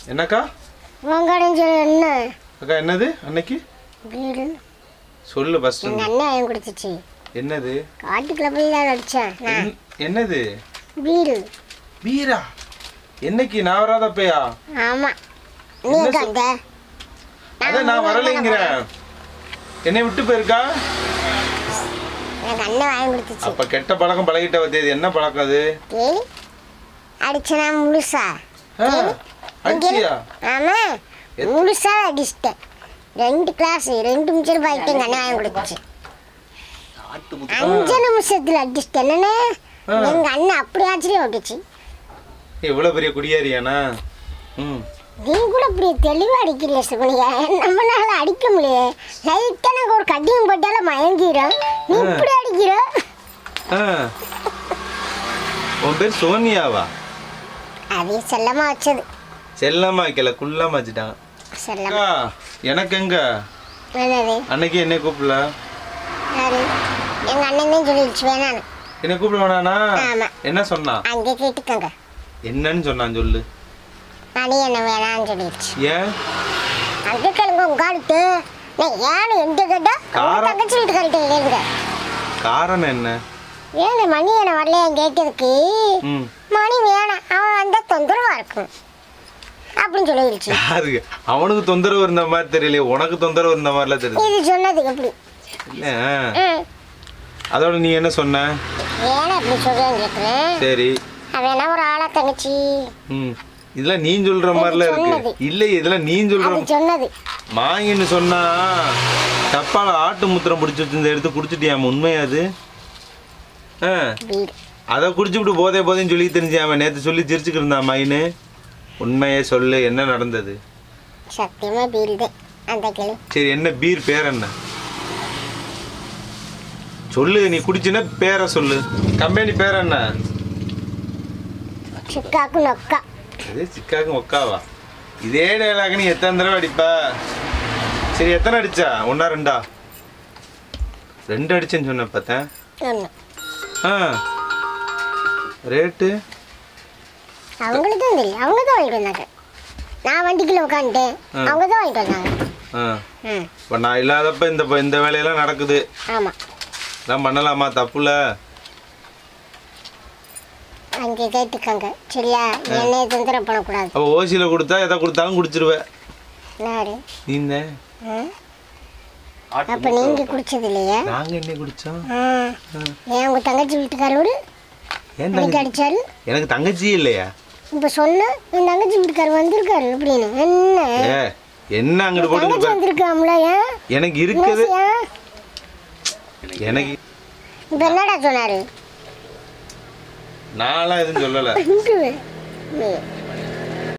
என்னக்கா உங்கடையும் சொல்லி என்ன அக்கா என்னது அன்னைக்கு வீடு சொல்லு ஃபர்ஸ்ட் எங்கள் அண்ணன் வாங்கி கொடுத்துச்சு என்னது காட்டுக்குள்ள போய் தான் அடித்தேன் நான் என்- என்னது வீடு பீரா என்னைக்கு நான் வராதப்பையா ஆமாம் நீ என்ன எங்க சொல்- வந்த அதான் நான் வரலைங்கிறேன் என்னை விட்டு போயிருக்கா எனக்கு அண்ணன் வாங்கி கொடுத்துச்சு அப்ப கெட்ட பழக்கம் பழகிட்ட வந்தது என்ன பழக்கம் அது ஏய் அடிச்சனா முழுசா ஆ, அடிச்சியா ஆமாம் முழுசா அடிச்சிட்டேன் ரெண்டு கிளாஸ் ரெண்டு நிமிஷம் பாய்ட்டு எங்கள் அண்ணன் வாங்கி கொடுத்துச்சு அஞ்சு நிமிஷத்தில் அடிச்சிட்டேன் என்னண்ணே ஆ. எங்கள் அண்ணன் அப்படி ஆச்சரியம் விட்டுச்சு எவ்வளவு பெரிய குடியாரியானா ம் நீ கூட இப்படி தெளிவாக அடிக்கல சுகுனியா நம்மளால அடிக்க முடியல லைட்டாக நாங்கள் ஒரு கட்டிங் போட்டாலும் மயங்கிடும் நீ இப்படி அடிக்கிற ஆ. உன் பேர் சோனியாவா அதே செல்லமாக வச்சது செல்லம்மா வைக்கல குள்ளமா வச்சுட்டாங்க செல்லம் அக்கா எனக்கு எங்க என்னது அன்னைக்கு என்னை கூப்பிடல யாரு எங்கள் அண்ணன் தான் சொல்லிடுச்சு வேணான்னு என்னை கூப்பிட வேணானா ஆமா. என்ன சொன்னான் அங்கே கேட்டுக்கோங்க என்னன்னு சொன்னான் சொல்லு மணி என்ன வேணான்னு சொல்லிடுச்சு ஏன் அங்கே கேளுங்க உங்க ஆளுட்டு நான் ஏன்னு எந்த கேட்டா காரம். தங்கச்சி வீட்டுக்காரிட்ட கேளுங்க காரணம் என்ன ஏன்னு மணி என்ன வரலையா கேட்டதுக்கு ம் மணி வேணாம் அவன் வந்தால் தொந்தரவாக இருக்கும் அப்படின்னு சொல்லிடுச்சு யாருக்கு அவனுக்கு தொந்தரவு இருந்த மாதிரி தெரியலையே உனக்கு தொந்தரவு இருந்த மாதிரிலாம் தெரியுது இது சொன்னது எப்படி இல்ல ம் அதோட நீ என்ன சொன்ன ஏன்னா இப்படி சொல்றேன்னு கேட்குறேன் சரி அவன் என்ன ஒரு ஆளா தங்கச்சி ம் இதெல்லாம் நீ சொல்ற மாதிரிலாம் இருக்கு சொன்னது. இல்லை இதெல்லாம் நீ சொல்ற அது சொன்னது மாயின்னு சொன்னா டப்பால ஆட்டு முத்திரம் பிடிச்சி வச்சிருந்த எடுத்து குடிச்சிட்டியாம உண்மையா அது ஆ வீடு அதை குடிச்சுவிட்டு போதே போதேன்னு சொல்லி தெரிஞ்சாம நேற்று சொல்லி சிரிச்சுக்கிட்டு இருந்தான் மாயின்னு உண்மையே சொல்லு என்ன நடந்தது சத்தியமா வீடு தான் அந்த கிளி சரி என்ன பீர் பேர் என்ன சொல்லு நீ குடிச்சினா பேரை சொல்லு கம்பெனி பேர் என்ன சிக்காக்கு நொக்கா இதே சிக்காக்கு ஒக்காவா இதே டைலாக் நீ எத்தனை தடவை அடிப்ப சரி எத்தனை அடிச்சா ஒன்றா ரெண்டா ரெண்டு அடிச்சேன்னு சொன்னேன் பார்த்தேன் ஒன்று ஆ ரேட்டு அவங்களுக்கு தான் தெரியும் அவங்க தான் வாங்கிட்டு வந்தாங்க நான் வண்டிக்குள்ள உட்காந்துட்டேன் ஆ. அவங்க தான் வாங்கிட்டு வந்தாங்க ஆ ம் இப்போ நான் இல்லாதப்ப இந்த இந்த வேலையெல்லாம் நடக்குது ஆமாம் நான் பண்ணலாமா தப்புல அங்கே கேட்டுக்கோங்க சரியா என்னைய தொந்தரவு பண்ணக்கூடாது அப்போ ஓசியில் கொடுத்தா எதை கொடுத்தாலும் குடிச்சிருவேன் யாரு நீ ம் அப்போ நீங்கள் குடிச்சது இல்லையா நாங்கள் என்ன குடித்தோம் ஆ ஏன் உங்கள் தங்கச்சி வீட்டுக்காரோடு ஏன் எனக்கு தங்கச்சி அடிச்சாரு எனக்கு தங்கச்சியே இல்லையா இப்போ சொன்ன என் தங்கச்சி வீட்டுக்காரர் வந்திருக்காரு அப்படின்னு என்ன ஏ என்ன அங்கிட்டு போட்டு தங்கச்சி இருப்ப? வந்திருக்காம்ல ஏன் எனக்கு இருக்குது ஏன் எனக்கு இப்போ என்னடா சொன்னாரு நான்லாம் எதுவும் சொல்லலை இங்கு.